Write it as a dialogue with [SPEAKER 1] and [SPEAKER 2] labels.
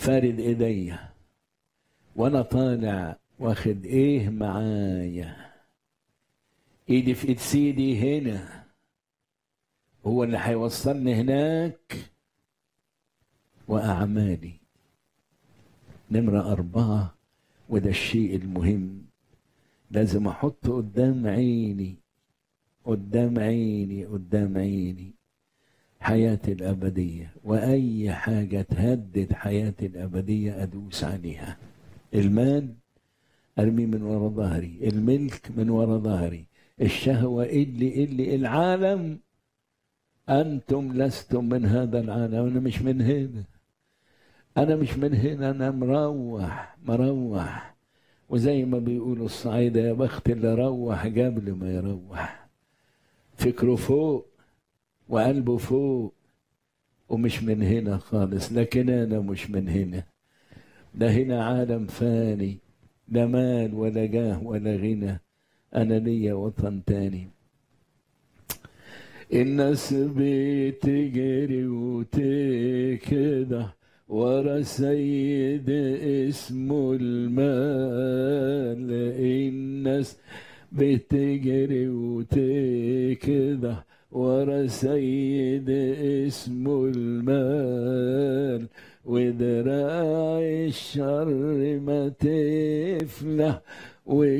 [SPEAKER 1] فارد ايديا وانا طالع واخد ايه معايا ايدي في ايد سيدي هنا هو اللي هيوصلني هناك واعمالي نمرة أربعة وده الشيء المهم لازم أحط قدام عيني قدام عيني قدام عيني حياتي الأبدية وأي حاجة تهدد حياتي الأبدية أدوس عليها المال أرمي من ورا ظهري الملك من ورا ظهري الشهوة اللي اللي العالم أنتم لستم من هذا العالم أنا مش من هنا أنا مش من هنا أنا مروح مروح وزي ما بيقولوا الصعيدة يا بخت اللي روح قبل ما يروح فكره فوق وقلبه فوق ومش من هنا خالص لكن أنا مش من هنا ده هنا عالم فاني لا مال ولا جاه ولا غنى أنا ليا وطن تاني الناس بتجري وتكده ورا سيد اسمه المال الناس بتجري وتكده ورا سيد اسمه المال ودراع الشر ما تفلح